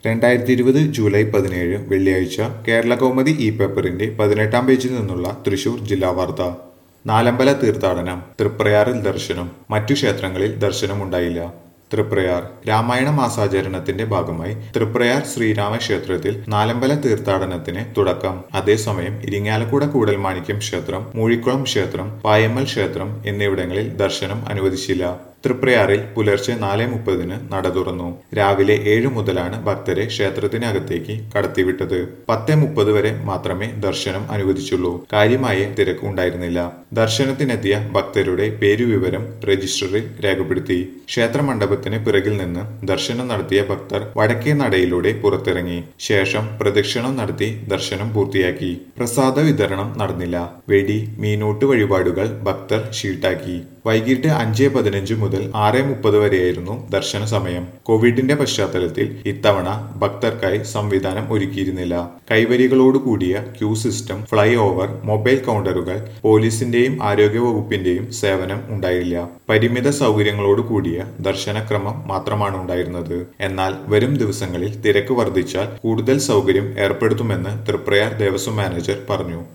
രണ്ടായിരത്തി ഇരുപത് ജൂലൈ പതിനേഴ് വെള്ളിയാഴ്ച കേരള കൗമുദി ഇ പേപ്പറിന്റെ പതിനെട്ടാം പേജിൽ നിന്നുള്ള തൃശൂർ ജില്ലാ വാർത്ത നാലമ്പല തീർത്ഥാടനം തൃപ്രയാറിൽ ദർശനം മറ്റു ക്ഷേത്രങ്ങളിൽ ദർശനമുണ്ടായില്ല തൃപ്രയാർ രാമായണ മാസാചരണത്തിന്റെ ഭാഗമായി തൃപ്രയാർ ശ്രീരാമ ക്ഷേത്രത്തിൽ നാലമ്പല തീർത്ഥാടനത്തിന് തുടക്കം അതേസമയം ഇരിങ്ങാലക്കുട കൂടൽമാണിക്യം ക്ഷേത്രം മൂഴിക്കുളം ക്ഷേത്രം പായമ്മൽ ക്ഷേത്രം എന്നിവിടങ്ങളിൽ ദർശനം അനുവദിച്ചില്ല തൃപ്രയാറിൽ പുലർച്ചെ നാല് മുപ്പതിന് നട തുറന്നു രാവിലെ ഏഴ് മുതലാണ് ഭക്തരെ ക്ഷേത്രത്തിനകത്തേക്ക് കടത്തിവിട്ടത് പത്ത് മുപ്പത് വരെ മാത്രമേ ദർശനം അനുവദിച്ചുള്ളൂ കാര്യമായ തിരക്ക് ഉണ്ടായിരുന്നില്ല ദർശനത്തിനെത്തിയ ഭക്തരുടെ പേരുവിവരം രജിസ്റ്ററിൽ രേഖപ്പെടുത്തി ക്ഷേത്ര മണ്ഡപത്തിന് പിറകിൽ നിന്ന് ദർശനം നടത്തിയ ഭക്തർ വടക്കേ നടയിലൂടെ പുറത്തിറങ്ങി ശേഷം പ്രദക്ഷിണം നടത്തി ദർശനം പൂർത്തിയാക്കി പ്രസാദ വിതരണം നടന്നില്ല വെടി മീനൂട്ട് വഴിപാടുകൾ ഭക്തർ ഷീട്ടാക്കി വൈകിട്ട് അഞ്ച് പതിനഞ്ച് മുതൽ ആറ് മുപ്പത് വരെയായിരുന്നു ദർശന സമയം കോവിഡിന്റെ പശ്ചാത്തലത്തിൽ ഇത്തവണ ഭക്തർക്കായി സംവിധാനം ഒരുക്കിയിരുന്നില്ല കൈവരികളോട് കൂടിയ queue system flyover mobile കൗണ്ടറുകൾ പോലീസിന്റെയും ആരോഗ്യ വകുപ്പിന്റെയും സേവനം ഉണ്ടായില്ല പരിമിത സൗകര്യങ്ങളോട് കൂടിയ ദർശനക്രമം മാത്രമാണ് ഉണ്ടായിരുന്നത് എന്നാൽ വരും ദിവസങ്ങളിൽ തിരക്ക് വർദ്ധിച്ചാൽ കൂടുതൽ സൗകര്യം ഏർപ്പെടുത്തുമെന്ന് തൃപ്രയാർ ദേവസ്വം മാനേജർ പറഞ്ഞു